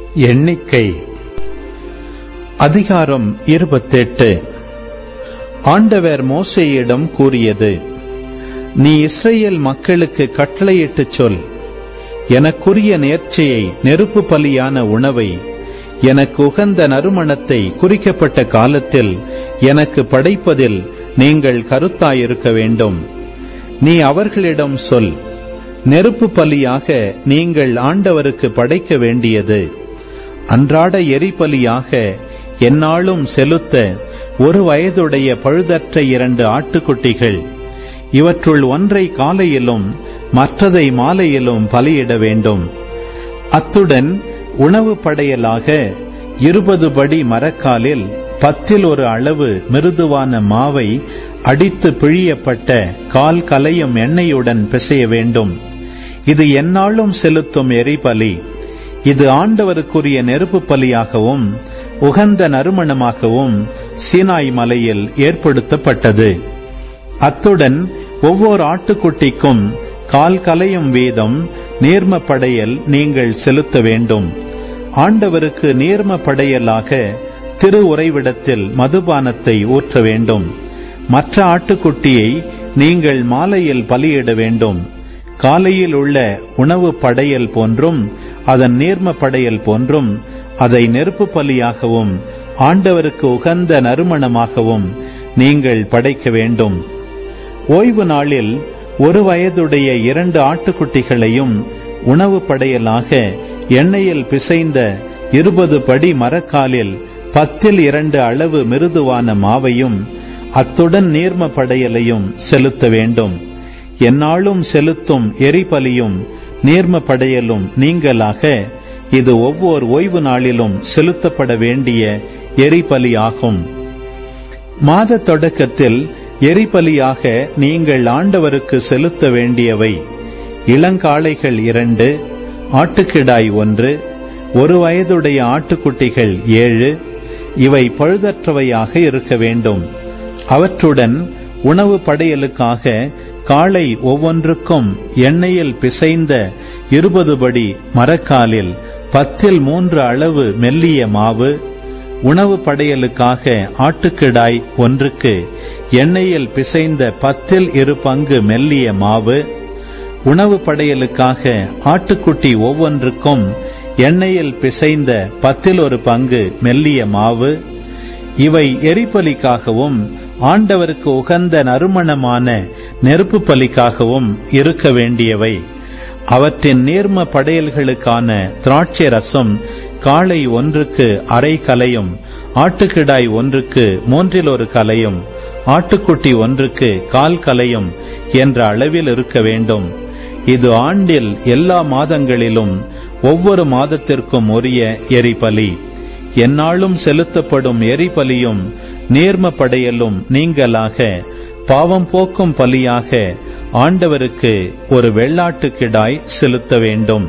எண்ணிக்கை அதிகாரம் இருபத்தெட்டு ஆண்டவர் மோசேயிடம் கூறியது நீ இஸ்ரேல் மக்களுக்கு கட்டளையிட்டுச் சொல் எனக்குரிய நேர்ச்சையை நெருப்பு பலியான உணவை எனக்கு உகந்த நறுமணத்தை குறிக்கப்பட்ட காலத்தில் எனக்கு படைப்பதில் நீங்கள் கருத்தாயிருக்க வேண்டும் நீ அவர்களிடம் சொல் நெருப்பு பலியாக நீங்கள் ஆண்டவருக்கு படைக்க வேண்டியது அன்றாட எரிபலியாக எந்நாளும் செலுத்த ஒரு வயதுடைய பழுதற்ற இரண்டு ஆட்டுக்குட்டிகள் இவற்றுள் ஒன்றை காலையிலும் மற்றதை மாலையிலும் பலியிட வேண்டும் அத்துடன் உணவு படையலாக இருபது படி மரக்காலில் பத்தில் ஒரு அளவு மிருதுவான மாவை அடித்து பிழியப்பட்ட கால் கலையும் எண்ணெயுடன் பிசைய வேண்டும் இது எந்நாளும் செலுத்தும் எரிபலி இது ஆண்டவருக்குரிய நெருப்பு பலியாகவும் உகந்த நறுமணமாகவும் சீனாய் மலையில் ஏற்படுத்தப்பட்டது அத்துடன் ஒவ்வொரு ஆட்டுக்குட்டிக்கும் கால் கலையும் வீதம் நீர்ம படையல் நீங்கள் செலுத்த வேண்டும் ஆண்டவருக்கு நீர்ம படையலாக திரு உறைவிடத்தில் மதுபானத்தை ஊற்ற வேண்டும் மற்ற ஆட்டுக்குட்டியை நீங்கள் மாலையில் பலியிட வேண்டும் காலையில் உள்ள உணவு படையல் போன்றும் அதன் நீர்ம படையல் போன்றும் அதை நெருப்பு பலியாகவும் ஆண்டவருக்கு உகந்த நறுமணமாகவும் நீங்கள் படைக்க வேண்டும் ஓய்வு நாளில் ஒரு வயதுடைய இரண்டு ஆட்டுக்குட்டிகளையும் உணவு படையலாக எண்ணெயில் பிசைந்த இருபது படி மரக்காலில் பத்தில் இரண்டு அளவு மிருதுவான மாவையும் அத்துடன் நீர்ம படையலையும் செலுத்த வேண்டும் எந்நாளும் செலுத்தும் எரிபலியும் நீர்ம படையலும் நீங்களாக இது ஒவ்வொரு ஓய்வு நாளிலும் செலுத்தப்பட வேண்டிய எரிபலி ஆகும் மாத தொடக்கத்தில் எரிபலியாக நீங்கள் ஆண்டவருக்கு செலுத்த வேண்டியவை இளங்காளைகள் இரண்டு ஆட்டுக்கிடாய் ஒன்று ஒரு வயதுடைய ஆட்டுக்குட்டிகள் ஏழு இவை பழுதற்றவையாக இருக்க வேண்டும் அவற்றுடன் உணவு படையலுக்காக காளை ஒவ்வொன்றுக்கும் எண்ணெயில் பிசைந்த இருபது படி மரக்காலில் பத்தில் மூன்று அளவு மெல்லிய மாவு உணவு படையலுக்காக ஆட்டுக்கிடாய் ஒன்றுக்கு எண்ணெயில் பிசைந்த பத்தில் இரு பங்கு மெல்லிய மாவு உணவு படையலுக்காக ஆட்டுக்குட்டி ஒவ்வொன்றுக்கும் எண்ணெயில் பிசைந்த பத்தில் ஒரு பங்கு மெல்லிய மாவு இவை எரிபலிக்காகவும் ஆண்டவருக்கு உகந்த நறுமணமான நெருப்பு பலிக்காகவும் இருக்க வேண்டியவை அவற்றின் நீர்ம படையல்களுக்கான திராட்சை ரசம் காளை ஒன்றுக்கு அரை கலையும் ஆட்டுக்கிடாய் ஒன்றுக்கு மூன்றில் ஒரு கலையும் ஆட்டுக்குட்டி ஒன்றுக்கு கால் கலையும் என்ற அளவில் இருக்க வேண்டும் இது ஆண்டில் எல்லா மாதங்களிலும் ஒவ்வொரு மாதத்திற்கும் உரிய எரிபலி எந்நாளும் செலுத்தப்படும் எரிபலியும் நீர்ம படையலும் நீங்களாக பாவம் போக்கும் பலியாக ஆண்டவருக்கு ஒரு வெள்ளாட்டுக்கிடாய் செலுத்த வேண்டும்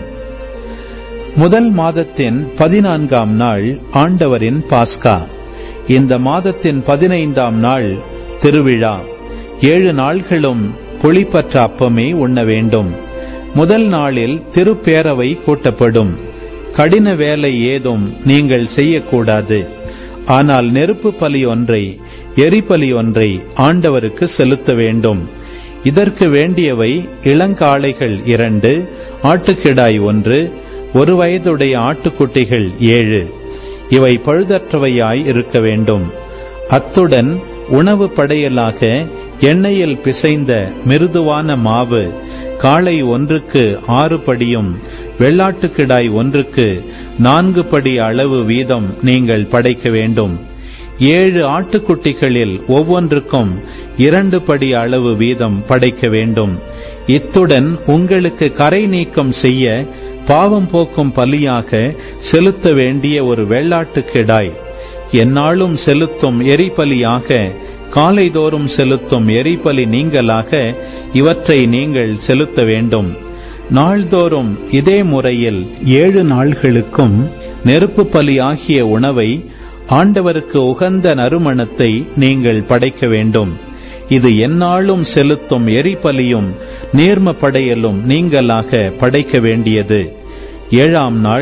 முதல் மாதத்தின் பதினான்காம் நாள் ஆண்டவரின் பாஸ்கா இந்த மாதத்தின் பதினைந்தாம் நாள் திருவிழா ஏழு நாள்களும் புளிப்பற்ற அப்பமே உண்ண வேண்டும் முதல் நாளில் திருப்பேரவை கூட்டப்படும் கடின வேலை ஏதும் நீங்கள் செய்யக்கூடாது ஆனால் நெருப்பு பலி ஒன்றை எரிபலி ஒன்றை ஆண்டவருக்கு செலுத்த வேண்டும் இதற்கு வேண்டியவை இளங்காளைகள் இரண்டு ஆட்டுக்கிடாய் ஒன்று ஒரு வயதுடைய ஆட்டுக்குட்டிகள் ஏழு இவை பழுதற்றவையாய் இருக்க வேண்டும் அத்துடன் உணவு படையலாக எண்ணெயில் பிசைந்த மிருதுவான மாவு காளை ஒன்றுக்கு ஆறு படியும் வெள்ளாட்டுக்கிடாய் ஒன்றுக்கு நான்கு படி அளவு வீதம் நீங்கள் படைக்க வேண்டும் ஏழு ஆட்டுக்குட்டிகளில் ஒவ்வொன்றுக்கும் இரண்டு படி அளவு வீதம் படைக்க வேண்டும் இத்துடன் உங்களுக்கு கரை நீக்கம் செய்ய பாவம் போக்கும் பலியாக செலுத்த வேண்டிய ஒரு வெள்ளாட்டு கிடாய் எந்நாளும் செலுத்தும் எரிபலியாக காலைதோறும் செலுத்தும் எரிபலி நீங்களாக இவற்றை நீங்கள் செலுத்த வேண்டும் நாள்தோறும் இதே முறையில் ஏழு நாள்களுக்கும் நெருப்பு பலி ஆகிய உணவை ஆண்டவருக்கு உகந்த நறுமணத்தை நீங்கள் படைக்க வேண்டும் இது எந்நாளும் செலுத்தும் எரிபலியும் நேர்ம படையலும் நீங்களாக படைக்க வேண்டியது ஏழாம் நாள்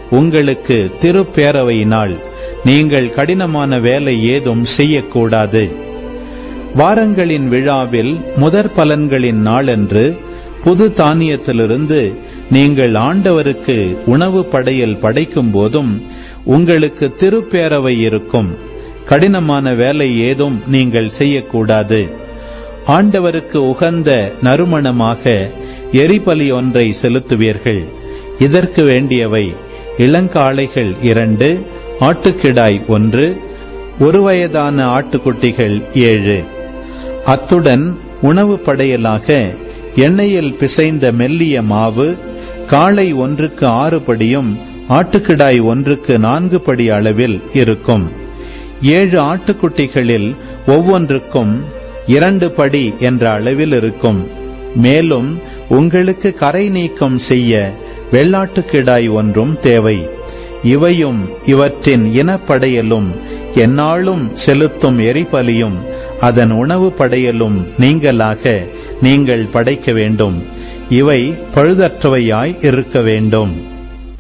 உங்களுக்கு திருப்பேரவை நாள் நீங்கள் கடினமான வேலை ஏதும் செய்யக்கூடாது வாரங்களின் விழாவில் முதற் பலன்களின் நாளன்று புது தானியத்திலிருந்து நீங்கள் ஆண்டவருக்கு உணவு படையல் படைக்கும் போதும் உங்களுக்கு திருப்பேரவை இருக்கும் கடினமான வேலை ஏதும் நீங்கள் செய்யக்கூடாது ஆண்டவருக்கு உகந்த நறுமணமாக எரிபலி ஒன்றை செலுத்துவீர்கள் இதற்கு வேண்டியவை இளங்காளைகள் இரண்டு ஆட்டுக்கிடாய் ஒன்று ஒரு வயதான ஆட்டுக்குட்டிகள் ஏழு அத்துடன் உணவு படையலாக எண்ணெயில் பிசைந்த மெல்லிய மாவு காளை ஒன்றுக்கு ஆறு படியும் ஆட்டுக்கிடாய் ஒன்றுக்கு நான்கு படி அளவில் இருக்கும் ஏழு ஆட்டுக்குட்டிகளில் ஒவ்வொன்றுக்கும் இரண்டு படி என்ற அளவில் இருக்கும் மேலும் உங்களுக்கு கரை நீக்கம் செய்ய வெள்ளாட்டுக்கிடாய் ஒன்றும் தேவை இவையும் இவற்றின் இனப்படையலும் எந்நாளும் செலுத்தும் எரிபலியும் அதன் உணவு படையலும் நீங்களாக நீங்கள் படைக்க வேண்டும் இவை பழுதற்றவையாய் இருக்க வேண்டும்